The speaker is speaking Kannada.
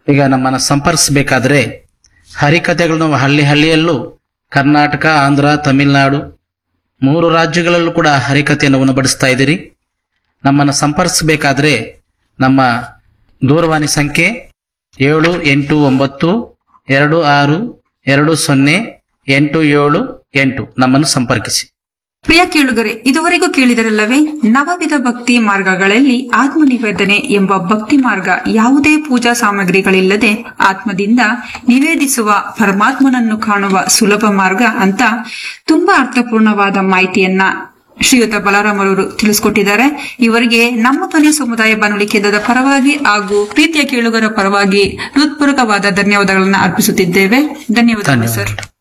ಈಗ ನಮ್ಮನ್ನು ಸಂಪರ್ಕಿಸಬೇಕಾದ್ರೆ ಹರಿಕಥೆಗಳನ್ನು ಹಳ್ಳಿ ಹಳ್ಳಿಯಲ್ಲೂ ಕರ್ನಾಟಕ ಆಂಧ್ರ ತಮಿಳುನಾಡು ಮೂರು ರಾಜ್ಯಗಳಲ್ಲೂ ಕೂಡ ಹರಿಕಥೆಯನ್ನು ಉಣಬಡಿಸ್ತಾ ಇದ್ದೀರಿ ನಮ್ಮನ್ನು ಸಂಪರ್ಕಿಸಬೇಕಾದ್ರೆ ನಮ್ಮ ದೂರವಾಣಿ ಸಂಖ್ಯೆ ಏಳು ಎಂಟು ಒಂಬತ್ತು ಎರಡು ಆರು ಎರಡು ಸೊನ್ನೆ ಎಂಟು ಏಳು ಎಂಟು ನಮ್ಮನ್ನು ಸಂಪರ್ಕಿಸಿ ಪ್ರಿಯ ಕೇಳುಗರೆ ಇದುವರೆಗೂ ಕೇಳಿದರಲ್ಲವೇ ನವವಿಧ ಭಕ್ತಿ ಮಾರ್ಗಗಳಲ್ಲಿ ಆತ್ಮನಿವೇದನೆ ಎಂಬ ಭಕ್ತಿ ಮಾರ್ಗ ಯಾವುದೇ ಪೂಜಾ ಸಾಮಗ್ರಿಗಳಿಲ್ಲದೆ ಆತ್ಮದಿಂದ ನಿವೇದಿಸುವ ಪರಮಾತ್ಮನನ್ನು ಕಾಣುವ ಸುಲಭ ಮಾರ್ಗ ಅಂತ ತುಂಬಾ ಅರ್ಥಪೂರ್ಣವಾದ ಮಾಹಿತಿಯನ್ನ ಶ್ರೀಯುತ ಬಲರಾಮರವರು ತಿಳಿಸ್ಕೊಟ್ಟಿದ್ದಾರೆ ಇವರಿಗೆ ನಮ್ಮ ಧ್ವನಿ ಸಮುದಾಯ ಬಾನುಲಿ ಕೇಂದ್ರದ ಪರವಾಗಿ ಹಾಗೂ ಪ್ರೀತಿಯ ಕೇಳುಗರ ಪರವಾಗಿ ಹೃತ್ಪೂರ್ವಕವಾದ ಧನ್ಯವಾದಗಳನ್ನು ಅರ್ಪಿಸುತ್ತಿದ್ದೇವೆ ಧನ್ಯವಾದಗಳು ಸರ್ ಧನ್ಯವಾದ